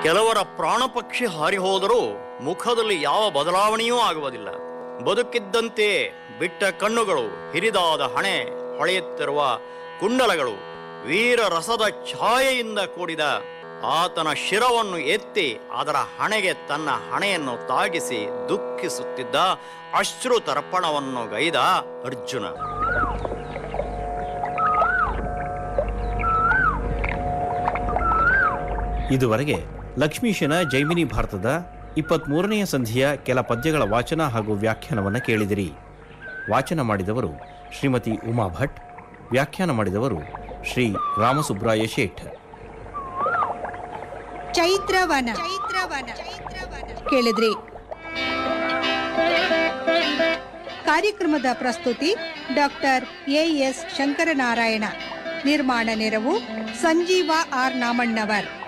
ಕೆಲವರ ಪ್ರಾಣ ಪಕ್ಷಿ ಹಾರಿ ಹೋದರೂ ಮುಖದಲ್ಲಿ ಯಾವ ಬದಲಾವಣೆಯೂ ಆಗುವುದಿಲ್ಲ ಬದುಕಿದ್ದಂತೆ ಬಿಟ್ಟ ಕಣ್ಣುಗಳು ಹಿರಿದಾದ ಹಣೆ ಹೊಳೆಯುತ್ತಿರುವ ಕುಂಡಲಗಳು ವೀರ ರಸದ ಛಾಯೆಯಿಂದ ಕೂಡಿದ ಆತನ ಶಿರವನ್ನು ಎತ್ತಿ ಅದರ ಹಣೆಗೆ ತನ್ನ ಹಣೆಯನ್ನು ತಾಗಿಸಿ ದುಃಖಿಸುತ್ತಿದ್ದ ಅಶ್ರು ತರ್ಪಣವನ್ನು ಗೈದ ಅರ್ಜುನ ಇದುವರೆಗೆ ಲಕ್ಷ್ಮೀಶನ ಜೈಮಿನಿ ಭಾರತದ ಇಪ್ಪತ್ಮೂರನೆಯ ಸಂಧಿಯ ಕೆಲ ಪದ್ಯಗಳ ವಾಚನ ಹಾಗೂ ವ್ಯಾಖ್ಯಾನವನ್ನು ಕೇಳಿದಿರಿ ವಾಚನ ಮಾಡಿದವರು ಶ್ರೀಮತಿ ಉಮಾ ಭಟ್ ವ್ಯಾಖ್ಯಾನ ಮಾಡಿದವರು ಶ್ರೀ ರಾಮಸುಬ್ರಾಯ ಶೇಠ್ ಚೈತ್ರವನ ಚೈತ್ರವನ ಕೇಳಿದ್ರಿ ಕಾರ್ಯಕ್ರಮದ ಪ್ರಸ್ತುತಿ ಡಾಕ್ಟರ್ ಎ ಎಸ್ ಶಂಕರನಾರಾಯಣ ನಿರ್ಮಾಣ ನೆರವು ಸಂಜೀವ ಆರ್ ನಾಮಣ್ಣವರ್